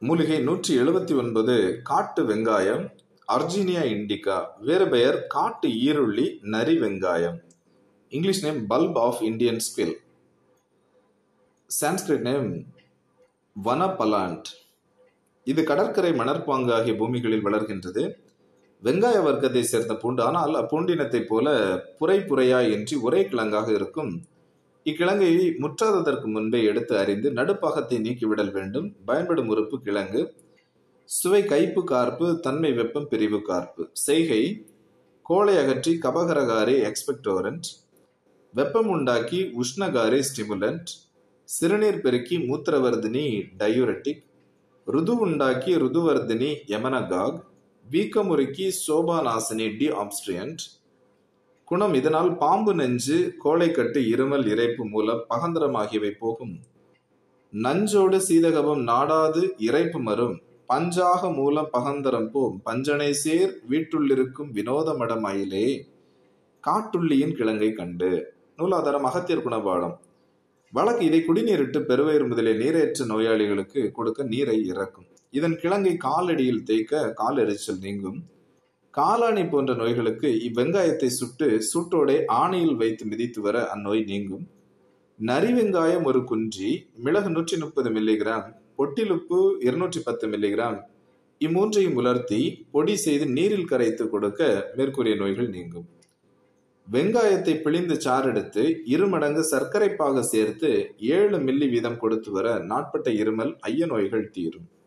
மூலிகை நூற்றி எழுபத்தி ஒன்பது காட்டு வெங்காயம் அர்ஜீனியா இண்டிகா வேறு பெயர் காட்டு ஈருள்ளி நரி வெங்காயம் English name bulb of Indian squill Sanskrit name வனபலாண்ட் இது கடற்கரை மணற்பாங்கு ஆகிய பூமிகளில் வளர்கின்றது வெங்காய வர்க்கத்தை சேர்ந்த பூண்டு ஆனால் அப்பூண்டினத்தைப் போல புரை புரையாய் இன்றி ஒரே கிழங்காக இருக்கும் இக்கிழங்கை முற்றாததற்கு முன்பே எடுத்து அறிந்து நடுப்பாகத்தை நீக்கிவிடல் வேண்டும் பயன்படும் உறுப்பு கிழங்கு சுவை கைப்பு கார்ப்பு தன்மை வெப்பம் பிரிவு கார்ப்பு செய்கை கோளை அகற்றி கபகரகாரி எக்ஸ்பெக்டோரண்ட் வெப்பம் உண்டாக்கி உஷ்ணகாரி ஸ்டிமுலண்ட் சிறுநீர் பெருக்கி மூத்திரவர்தினி டயூரட்டிக் ருது உண்டாக்கி ருதுவர்தினி எமனகாக் வீக்கமுறுக்கி சோபாநாசினி டி ஆப்ஸ்ட்ரியன்ட் குணம் இதனால் பாம்பு நெஞ்சு கோழைக்கட்டு இருமல் இறைப்பு மூலம் பகந்தரம் ஆகியவை போகும் நஞ்சோடு சீதகபம் நாடாது இறைப்பு மரும் பஞ்சாக மூலம் பகந்தரம் போம் பஞ்சனை சேர் வீட்டுள்ளிருக்கும் வினோத மடமயிலே காட்டுள்ளியின் கிழங்கை கண்டு நூலாதாரம் அகத்தியர் குணபாடம் வழக்கு இதை குடிநீரிட்டு பெருவயிறு முதலிய நீரேற்ற நோயாளிகளுக்கு கொடுக்க நீரை இறக்கும் இதன் கிழங்கை காலடியில் தேய்க்க கால் எரிச்சல் நீங்கும் காலாணி போன்ற நோய்களுக்கு இவ்வெங்காயத்தை சுட்டு சூட்டோடே ஆணையில் வைத்து மிதித்து வர அந்நோய் நீங்கும் நரி வெங்காயம் ஒரு குன்றி மிளகு நூற்றி முப்பது மில்லிகிராம் பொட்டிலுப்பு இருநூற்றி பத்து மில்லிகிராம் இம்மூன்றையும் உலர்த்தி பொடி செய்து நீரில் கரைத்து கொடுக்க மேற்கூறிய நோய்கள் நீங்கும் வெங்காயத்தை பிழிந்து சாறெடுத்து இருமடங்கு சர்க்கரை பாக சேர்த்து ஏழு மில்லி வீதம் கொடுத்து வர நாட்பட்ட இருமல் ஐய நோய்கள் தீரும்